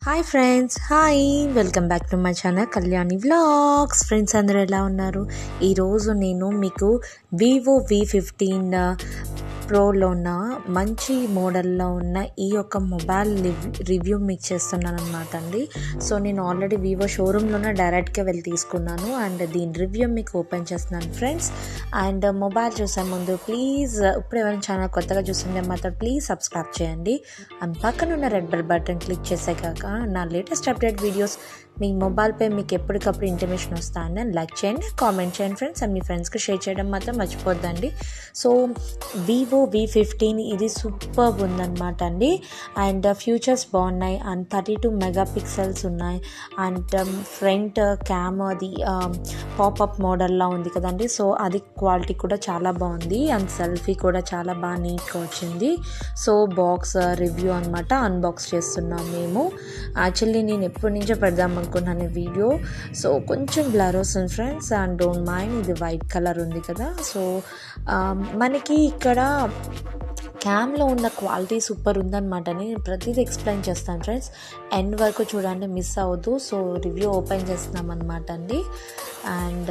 hi friends hi welcome back to my channel Kalyani vlogs friends అందరూ ఎలా ఉన్నారు ఈరోజు నేను మీకు వివో వి ఫిఫ్టీన్ ప్రోలో ఉన్న మంచి మోడల్లో ఉన్న ఈ యొక్క మొబైల్ రివ్యూ మీకు చేస్తున్నాను అనమాట అండి సో నేను ఆల్రెడీ వివో షోరూంలోనే డైరెక్ట్గా వెళ్ళి తీసుకున్నాను అండ్ దీని రివ్యూ మీకు ఓపెన్ చేస్తున్నాను ఫ్రెండ్స్ అండ్ మొబైల్ చూసే ముందు ప్లీజ్ ఇప్పుడు ఎవరైనా ఛానల్ కొత్తగా చూస్తుంటే మాత్రం ప్లీజ్ సబ్స్క్రైబ్ చేయండి అండ్ పక్కన ఉన్న రెడ్ బెల్ బటన్ క్లిక్ చేసాక నా లేటెస్ట్ అప్డేట్ వీడియోస్ మీ మొబైల్పై మీకు ఎప్పటికప్పుడు ఇంటిమేషన్ వస్తాయని లైక్ చేయండి కామెంట్ చేయండి ఫ్రెండ్స్ అండ్ మీ ఫ్రెండ్స్కి షేర్ చేయడం మాత్రం మర్చిపోద్దండి సో వివో వి ఫిఫ్టీన్ ఇది సూపర్ ఉందన్నమాట అండి అండ్ ఫ్యూచర్స్ బాగున్నాయి and thirty two megapixels ఉన్నాయి అండ్ ఫ్రంట్ క్యామ్ అది పాపప్ మోడల్లో ఉంది కదండి సో అది క్వాలిటీ కూడా చాలా బాగుంది అండ్ సెల్ఫీ కూడా చాలా బాగా నీట్గా వచ్చింది సో బాక్స్ రివ్యూ అనమాట అన్బాక్స్ చేస్తున్నాం మేము యాక్చువల్లీ నేను ఎప్పటి నుంచో పెడదాం అనుకున్నాను వీడియో సో కొంచెం బ్లర్ వస్తుంది ఫ్రెండ్స్ అండ్ డోంట్ మైండ్ ఇది వైట్ కలర్ ఉంది కదా సో మనకి ఇక్కడ క్యామ్లో ఉన్న క్వాలిటీ సూపర్ ఉందన్నమాట నేను ప్రతిదీ ఎక్స్ప్లెయిన్ చేస్తాను ఫ్రెండ్స్ ఎండ్ వరకు చూడండి మిస్ అవ్వద్దు సో రివ్యూ ఓపెన్ చేస్తున్నాం అనమాట అండి అండ్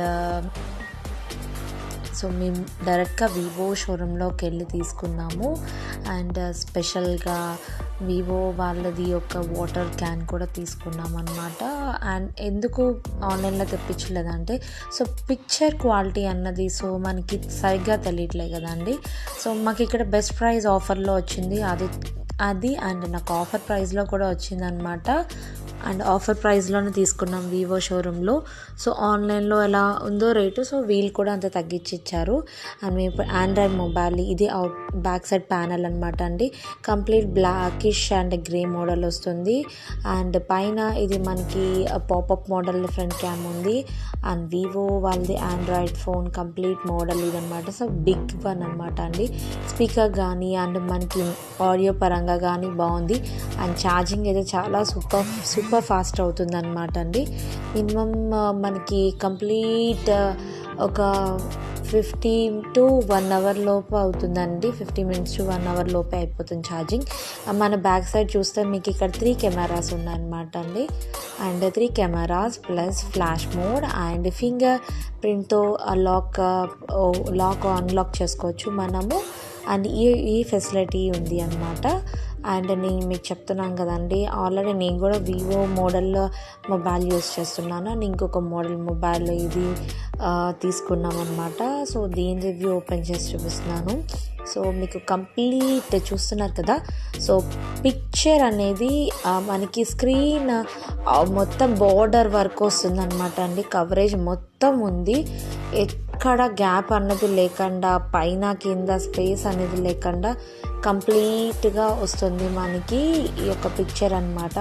సో మేము డైరెక్ట్గా వివో షోరూంలోకి వెళ్ళి తీసుకున్నాము అండ్ స్పెషల్గా వివో వాళ్ళది ఒక వాటర్ క్యాన్ కూడా తీసుకున్నాం అనమాట అండ్ ఎందుకు ఆన్లైన్లో తెప్పించలేదంటే సో పిక్చర్ క్వాలిటీ అన్నది సో మనకి సరిగ్గా తెలియట్లే కదండి సో మాకు ఇక్కడ బెస్ట్ ప్రైస్ ఆఫర్లో వచ్చింది అది అది అండ్ నాకు ఆఫర్ ప్రైస్లో కూడా వచ్చిందనమాట అండ్ ఆఫర్ ప్రైస్లోనే తీసుకున్నాం వివో షోరూంలో సో ఆన్లైన్లో ఎలా ఉందో రేటు సో వీళ్ళు కూడా అంత తగ్గించి ఇచ్చారు అండ్ మేము ఇప్పుడు ఆండ్రాయిడ్ మొబైల్ ఇది అవుట్ బ్యాక్ సైడ్ ప్యానల్ అనమాట అండి complete blackish and grey model వస్తుంది అండ్ పైన ఇది మనకి పాపప్ మోడల్ ఫ్రంట్ క్యామ్ ఉంది అండ్ వివో వాళ్ళది ఆండ్రాయిడ్ ఫోన్ కంప్లీట్ మోడల్ ఇదనమాట సో బిగ్ వన్ అనమాట అండి స్పీకర్ కానీ అండ్ మనకి ఆడియో పరంగా కానీ బాగుంది అండ్ ఛార్జింగ్ అయితే చాలా సూపర్ సూపర్ ఫాస్ట్ అవుతుంది అనమాట అండి మినిమం మనకి కంప్లీట్ ఒక ఫిఫ్టీ టు వన్ అవర్ లోపు అవుతుందండి fifty minutes to one hour లోపే అయిపోతుంది ఛార్జింగ్ మన బ్యాక్ సైడ్ చూస్తే మీకు ఇక్కడ త్రీ కెమెరాస్ ఉన్నాయన్నమాట అండి and three cameras plus flash mode and finger ప్రింట్తో లాక్ లాక్ అన్లాక్ చేసుకోవచ్చు మనము అండ్ ఈ ఈ ఫెసిలిటీ ఉంది అనమాట అండ్ నేను మీకు చెప్తున్నాను కదండి ఆల్రెడీ నేను కూడా వివో మోడల్ మొబైల్ యూస్ చేస్తున్నాను అండ్ ఇంకొక మోడల్ మొబైల్ ఇది తీసుకున్నాం అనమాట సో దీని రివ్యూ ఓపెన్ చేసి చూపిస్తున్నాను సో మీకు కంప్లీట్ చూస్తున్నారు కదా సో పిక్చర్ అనేది మనకి స్క్రీన్ మొత్తం బార్డర్ వరకు వస్తుంది అనమాట అండి కవరేజ్ మొత్తం ఉంది ఎక్కడ గ్యాప్ అన్నది లేకుండా పైన కింద స్పేస్ అనేది లేకుండా కంప్లీట్గా వస్తుంది మనకి ఈ యొక్క పిక్చర్ అనమాట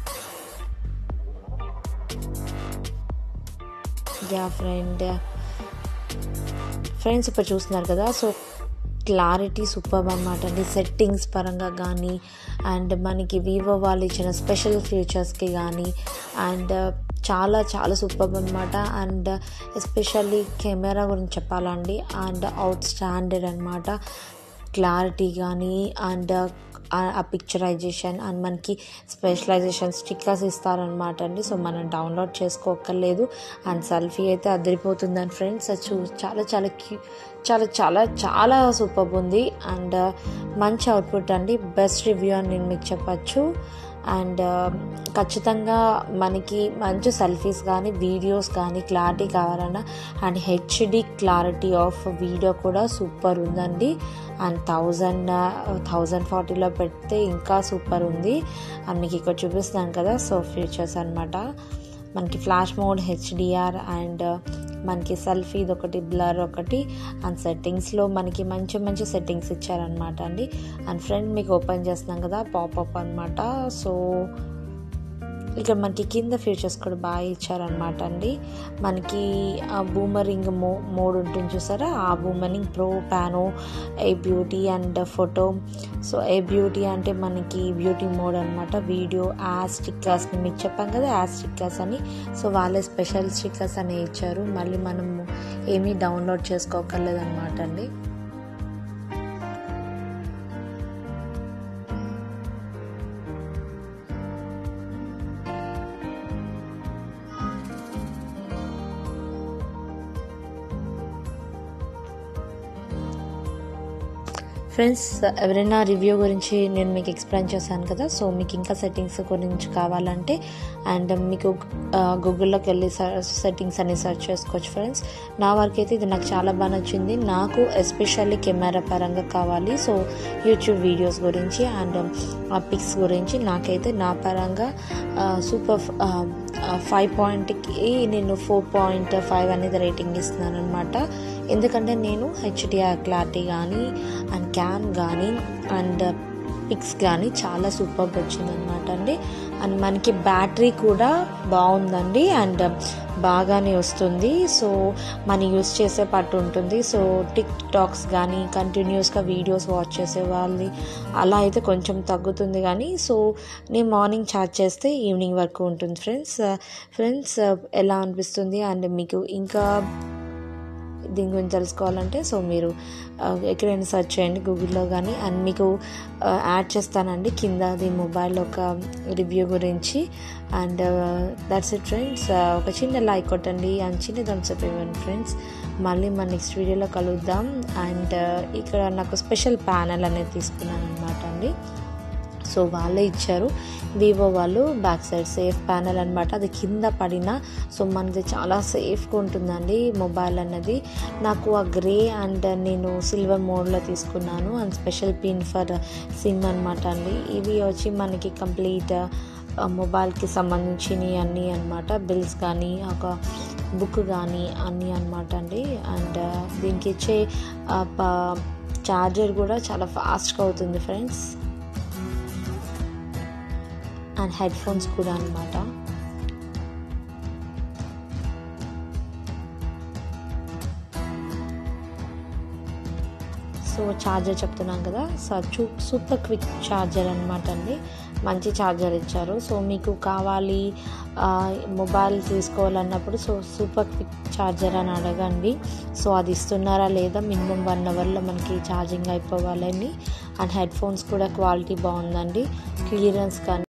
యా ఫ్రెండ్ ఫ్రెండ్స్ ఇప్పుడు చూస్తున్నారు కదా సో క్లారిటీ సూపర్ అనమాట అండి సెట్టింగ్స్ పరంగా కానీ అండ్ మనకి వివో వాళ్ళు ఇచ్చిన స్పెషల్ ఫీచర్స్కి కానీ అండ్ చాలా చాలా సూపర్ అనమాట అండ్ ఎస్పెషల్లీ కెమెరా గురించి చెప్పాలండి అండ్ అవుట్ స్టాండర్డ్ అనమాట క్లారిటీ కానీ అండ్ ఆ పిక్చరైజేషన్ అండ్ మనకి స్పెషలైజేషన్ స్టిక్కర్స్ ఇస్తారనమాట అండి సో మనం డౌన్లోడ్ చేసుకోకర్లేదు అండ్ సెల్ఫీ అయితే అదిరిపోతుందని ఫ్రెండ్స్ చూ చాలా చాలా క్యూ చాలా చాలా చాలా సూపర్ ఉంది అండ్ మంచి అవుట్పుట్ అండి బెస్ట్ రివ్యూ అని నేను మీకు చెప్పచ్చు అండ్ ఖచ్చితంగా మనకి మంచి సెల్ఫీస్ కానీ వీడియోస్ కానీ క్లారిటీ కావాలన్నా and HD clarity of video కూడా సూపర్ ఉందండి అండ్ థౌజండ్ థౌజండ్ ఫార్టీలో పెడితే ఇంకా సూపర్ ఉంది అండ్ మీకు ఇక్కడ చూపిస్తున్నాను కదా సో ఫీచర్స్ అనమాట మనకి ఫ్లాష్ మోడ్ హెచ్డిఆర్ అండ్ మనకి సెల్ఫీ ఇది ఒకటి బ్లర్ ఒకటి అండ్ సెట్టింగ్స్లో మనకి మంచి మంచి సెట్టింగ్స్ ఇచ్చారనమాట అండి అండ్ ఫ్రెండ్ మీకు ఓపెన్ చేస్తున్నాం కదా పాపప్ అనమాట సో ఇక్కడ మనకి కింద ఫీచర్స్ కూడా బాగా ఇచ్చారనమాట అండి మనకి బూమరింగ్ మో మోడ్ ఉంటుంది చూసారా ఆ boomerang pro pano A beauty and photo so A beauty అంటే మనకి బ్యూటీ మోడ్ అనమాట వీడియో ఆ స్టిక్కర్స్ మీకు చెప్పాం కదా ఆ స్టిక్కర్స్ అని సో వాళ్ళే స్పెషల్ స్టిక్కర్స్ అని ఇచ్చారు మళ్ళీ మనం ఏమీ డౌన్లోడ్ చేసుకోకర్లేదు అనమాట అండి ఫ్రెండ్స్ ఎవరైనా రివ్యూ గురించి నేను మీకు ఎక్స్ప్లెయిన్ చేశాను కదా సో మీకు ఇంకా సెట్టింగ్స్ గురించి కావాలంటే అండ్ మీకు గూగుల్లోకి వెళ్ళి సెట్టింగ్స్ అని సెర్చ్ చేసుకోవచ్చు ఫ్రెండ్స్ నా వరకు అయితే ఇది నాకు చాలా బాగా నచ్చింది నాకు ఎస్పెషల్లీ కెమెరా పరంగా కావాలి సో యూట్యూబ్ వీడియోస్ గురించి అండ్ పిక్స్ గురించి నాకైతే నా పరంగా సూపర్ ఫైవ్ పాయింట్కి నేను ఫోర్ పాయింట్ ఫైవ్ అనేది రేటింగ్ ఇస్తున్నాను అనమాట ఎందుకంటే నేను హెచ్డిఆర్ క్లారిటీ కానీ అండ్ క్యాన్ కానీ అండ్ పిక్స్ కానీ చాలా సూపర్గా వచ్చిందనమాట అండి అండ్ మనకి బ్యాటరీ కూడా బాగుందండి అండ్ బాగానే వస్తుంది సో మనం యూస్ చేసే పట్టు ఉంటుంది సో టిక్ టాక్స్ కానీ కంటిన్యూస్గా వీడియోస్ వాచ్ చేసే వాళ్ళది అలా అయితే కొంచెం తగ్గుతుంది కానీ సో నేను మార్నింగ్ ఛార్జ్ చేస్తే ఈవినింగ్ వరకు ఉంటుంది ఫ్రెండ్స్ ఫ్రెండ్స్ ఎలా అనిపిస్తుంది అండ్ మీకు ఇంకా దీని గురించి తెలుసుకోవాలంటే సో మీరు ఎక్కడైనా సెర్చ్ చేయండి గూగుల్లో కానీ అండ్ మీకు యాడ్ చేస్తానండి కింద దీని మొబైల్ ఒక రివ్యూ గురించి అండ్ దట్స్ ఇట్ ఫ్రెండ్స్ ఒక చిన్న లైక్ కొట్టండి అండ్ చిన్న థమ్స్అప్ ఇవ్వండి ఫ్రెండ్స్ మళ్ళీ మన నెక్స్ట్ వీడియోలో కలుద్దాం అండ్ ఇక్కడ నాకు స్పెషల్ ప్యానల్ అనేది తీసుకున్నాను అనమాట అండి సో వాళ్ళే ఇచ్చారు వివో వాళ్ళు బ్యాక్ సైడ్ సేఫ్ ప్యానల్ అనమాట అది కింద పడిన సో మనది చాలా సేఫ్గా ఉంటుందండి మొబైల్ అన్నది నాకు ఆ గ్రే అండ్ నేను సిల్వర్ మోడ్లో తీసుకున్నాను and special pin for SIM అనమాట అండి ఇవి వచ్చి మనకి కంప్లీట్ మొబైల్కి సంబంధించినవి అన్నీ అనమాట బిల్స్ కానీ ఒక బుక్ కానీ అన్నీ అనమాట అండి అండ్ దీనికి ఇచ్చే ఛార్జర్ కూడా చాలా ఫాస్ట్గా అవుతుంది ఫ్రెండ్స్ అండ్ హెడ్ ఫోన్స్ కూడా అనమాట సో ఛార్జర్ చెప్తున్నాం కదా సో సూపర్ క్విక్ ఛార్జర్ అనమాట అండి మంచి ఛార్జర్ ఇచ్చారు సో మీకు కావాలి మొబైల్ తీసుకోవాలన్నప్పుడు సో సూపర్ క్విక్ ఛార్జర్ అని అడగండి సో అది ఇస్తున్నారా లేదా మినిమం వన్ అవర్లో మనకి ఛార్జింగ్ అయిపోవాలని అండ్ హెడ్ ఫోన్స్ కూడా క్వాలిటీ బాగుందండి క్లియరెన్స్ కానీ